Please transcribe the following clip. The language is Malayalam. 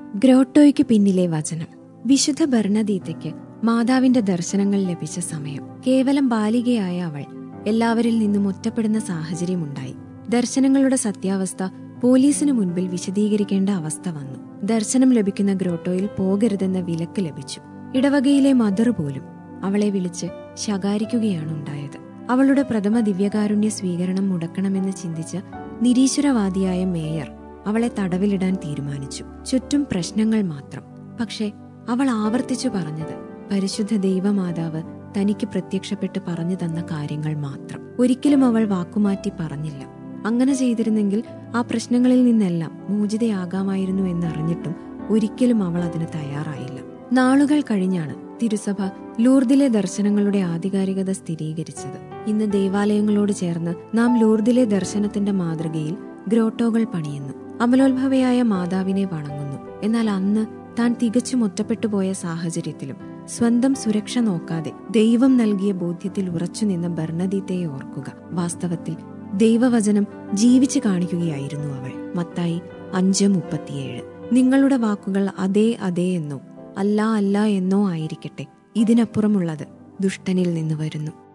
ഗ്രോട്ടോയ്ക്ക് പിന്നിലെ വചനം വിശുദ്ധ ഭരണദീത്തയ്ക്ക് മാതാവിന്റെ ദർശനങ്ങൾ ലഭിച്ച സമയം കേവലം ബാലികയായ അവൾ എല്ലാവരിൽ നിന്നും ഒറ്റപ്പെടുന്ന സാഹചര്യമുണ്ടായി ദർശനങ്ങളുടെ സത്യാവസ്ഥ പോലീസിനു മുൻപിൽ വിശദീകരിക്കേണ്ട അവസ്ഥ വന്നു ദർശനം ലഭിക്കുന്ന ഗ്രോട്ടോയിൽ പോകരുതെന്ന വിലക്ക് ലഭിച്ചു ഇടവകയിലെ മദർ പോലും അവളെ വിളിച്ച് ശകാരിക്കുകയാണ് ഉണ്ടായത് അവളുടെ പ്രഥമ ദിവ്യകാരുണ്യ സ്വീകരണം മുടക്കണമെന്ന് ചിന്തിച്ച നിരീശ്വരവാദിയായ മേയർ അവളെ തടവിലിടാൻ തീരുമാനിച്ചു ചുറ്റും പ്രശ്നങ്ങൾ മാത്രം പക്ഷേ അവൾ ആവർത്തിച്ചു പറഞ്ഞത് പരിശുദ്ധ ദൈവമാതാവ് തനിക്ക് പ്രത്യക്ഷപ്പെട്ട് പറഞ്ഞു തന്ന കാര്യങ്ങൾ മാത്രം ഒരിക്കലും അവൾ വാക്കുമാറ്റി പറഞ്ഞില്ല അങ്ങനെ ചെയ്തിരുന്നെങ്കിൽ ആ പ്രശ്നങ്ങളിൽ നിന്നെല്ലാം മോചിതയാകാമായിരുന്നു എന്നറിഞ്ഞിട്ടും ഒരിക്കലും അവൾ അതിന് തയ്യാറായില്ല നാളുകൾ കഴിഞ്ഞാണ് തിരുസഭ ലൂർദിലെ ദർശനങ്ങളുടെ ആധികാരികത സ്ഥിരീകരിച്ചത് ഇന്ന് ദേവാലയങ്ങളോട് ചേർന്ന് നാം ലൂർദിലെ ദർശനത്തിന്റെ മാതൃകയിൽ ഗ്രോട്ടോകൾ പണിയുന്നു അമലോത്ഭവയായ മാതാവിനെ വണങ്ങുന്നു എന്നാൽ അന്ന് താൻ തികച്ചും ഒറ്റപ്പെട്ടുപോയ സാഹചര്യത്തിലും സ്വന്തം സുരക്ഷ നോക്കാതെ ദൈവം നൽകിയ ബോധ്യത്തിൽ ഉറച്ചുനിന്ന ബർണദീത്തയെ ഓർക്കുക വാസ്തവത്തിൽ ദൈവവചനം ജീവിച്ചു കാണിക്കുകയായിരുന്നു അവൾ മത്തായി അഞ്ച് മുപ്പത്തിയേഴ് നിങ്ങളുടെ വാക്കുകൾ അതേ അതേ എന്നോ അല്ല അല്ല എന്നോ ആയിരിക്കട്ടെ ഇതിനപ്പുറമുള്ളത് ദുഷ്ടനിൽ നിന്ന് വരുന്നു